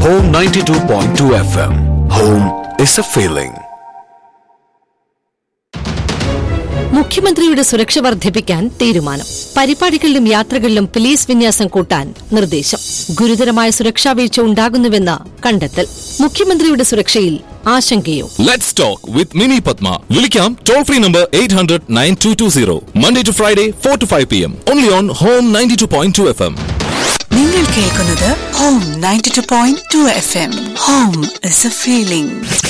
Home 92.2 FM. Home is a feeling. മുഖ്യമന്ത്രിയുടെ സുരക്ഷ വർദ്ധിപ്പിക്കാൻ തീരുമാനം പരിപാടികളിലും യാത്രകളിലും പോലീസ് വിന്യാസം കൂട്ടാൻ നിർദ്ദേശം ഗുരുതരമായ സുരക്ഷാ വീഴ്ച ഉണ്ടാകുന്നുവെന്ന് കണ്ടെത്തൽ മുഖ്യമന്ത്രിയുടെ സുരക്ഷയിൽ ആശങ്കയോ Let's talk with Mini Padma. Vilikam toll free number 800 9220. Monday to Friday, 4 to 5 p.m. Only on Home 92.2 FM. നിങ്ങൾ കേൾക്കുന്നത് home ninety two point two F M home is a feeling